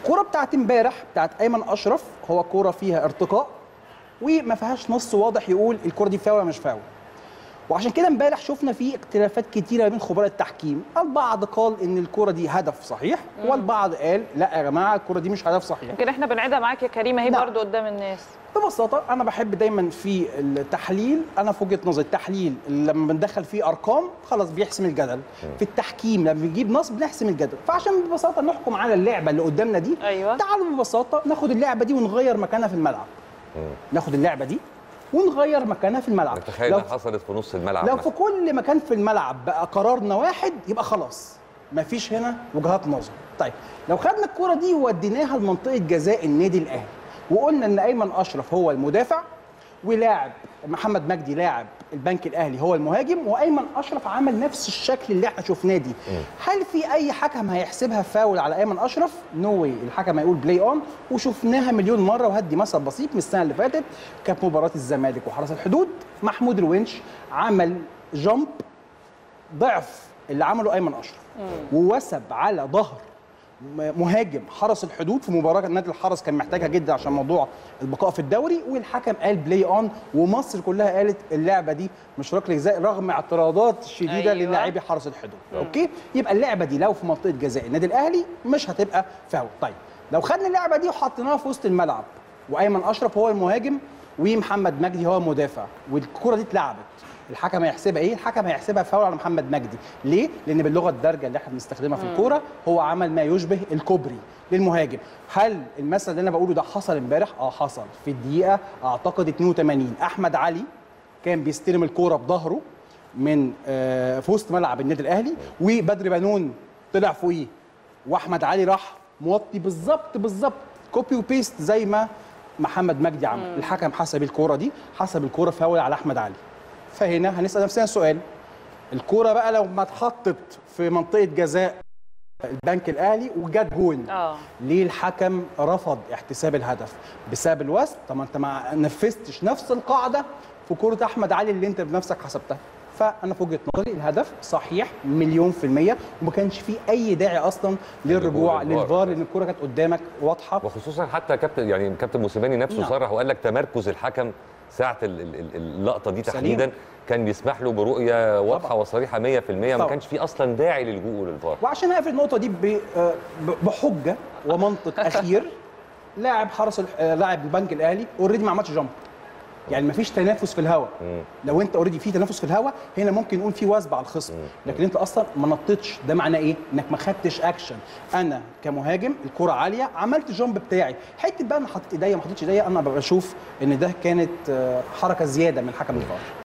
الكوره بتاعت امبارح بتاعت ايمن اشرف هو كوره فيها ارتقاء وما فيهاش نص واضح يقول الكوره دي فاول ولا مش فاول وعشان كده امبارح شفنا في اختلافات كتيره بين خبراء التحكيم البعض قال ان الكوره دي هدف صحيح والبعض قال لا يا جماعه الكوره دي مش هدف صحيح يمكن احنا بنعيدها معاك يا كريم اهي نعم. برضو قدام الناس ببساطه انا بحب دايما في التحليل انا في وجهه نظري التحليل لما بندخل فيه ارقام خلاص بيحسم الجدل في التحكيم لما بنجيب نص بنحسم الجدل فعشان ببساطه نحكم على اللعبه اللي قدامنا دي أيوة. تعالوا ببساطه ناخد اللعبه دي ونغير مكانها في الملعب ناخد اللعبه دي ونغير مكانها في الملعب تخيل لو انها حصلت في نص الملعب لو مثلاً. في كل مكان في الملعب بقى قرارنا واحد يبقى خلاص مفيش هنا وجهات نظر طيب لو خدنا الكرة دي ووديناها لمنطقة جزاء النادي الأهلي وقلنا إن أيمن أشرف هو المدافع ولاعب محمد مجدي لاعب البنك الأهلي هو المهاجم وأيمن أشرف عمل نفس الشكل اللي احنا شفناه دي هل في أي حكم هيحسبها فاول على أيمن أشرف؟ نو واي الحكم هيقول بلاي أون وشفناها مليون مرة وهدي مثل بسيط من السنة اللي فاتت كانت مباراة الزمالك وحرس الحدود محمود الونش عمل جامب ضعف اللي عمله ايمن اشرف ووثب على ظهر م- مهاجم حرس الحدود في مباراه نادي الحرس كان محتاجها جدا عشان موضوع البقاء في الدوري والحكم قال بلاي اون ومصر كلها قالت اللعبه دي مش ركله جزاء رغم اعتراضات شديده أيوة. أيوة. للاعبي حرس الحدود اوكي يبقى اللعبه دي لو في منطقه جزاء النادي الاهلي مش هتبقى فاول طيب لو خدنا اللعبه دي وحطيناها في وسط الملعب وايمن اشرف هو المهاجم ومحمد مجدي هو المدافع والكره دي اتلعبت الحكم هيحسبها ايه؟ الحكم هيحسبها فاول على محمد مجدي، ليه؟ لأن باللغة الدارجة اللي احنا بنستخدمها في الكورة هو عمل ما يشبه الكوبري للمهاجم، هل المثل اللي أنا بقوله ده حصل امبارح؟ اه حصل في الدقيقة أعتقد 82 أحمد علي كان بيستلم الكورة بظهره من آه، في وسط ملعب النادي الأهلي وبدر بنون طلع فوقيه واحمد علي راح موطي بالظبط بالظبط كوبي وبيست زي ما محمد مجدي عمل الحكم حسب الكوره دي حسب الكوره فاول على احمد علي فهنا هنسال نفسنا سؤال الكوره بقى لو ما اتحطت في منطقه جزاء البنك الاهلي وجت جون اه ليه الحكم رفض احتساب الهدف بسبب الوسط طب ما انت ما نفذتش نفس القاعده في كره احمد علي اللي انت بنفسك حسبتها فانا في وجهه نظري الهدف صحيح مليون في الميه وما كانش فيه اي داعي اصلا للرجوع للفار. للفار لان الكره كانت قدامك واضحه وخصوصا حتى كابتن يعني كابتن موسيماني نفسه نعم. صرح وقال لك تمركز الحكم ساعه ال- ال- ال- اللقطه دي سليم. تحديدا كان بيسمح له برؤيه واضحه طبعا. وصريحه 100% ما طبعا. كانش في اصلا داعي للجوء للفار وعشان اقفل النقطه دي ب- آه، ب- بحجه ومنطق اخير لاعب حرس ال- آه، لاعب البنك الاهلي اوريدي ما عملش جامب يعني ما فيش تنافس في الهواء لو انت اوريدي في تنافس في الهواء هنا ممكن نقول في وثب على الخصم لكن انت اصلا ما نطيتش ده معناه ايه انك ما خدتش اكشن انا كمهاجم الكره عاليه عملت الجامب بتاعي حته بقى انا حطيت ايديا ما حطيتش ايديا انا بشوف ان ده كانت آه، حركه زياده من حكم الفار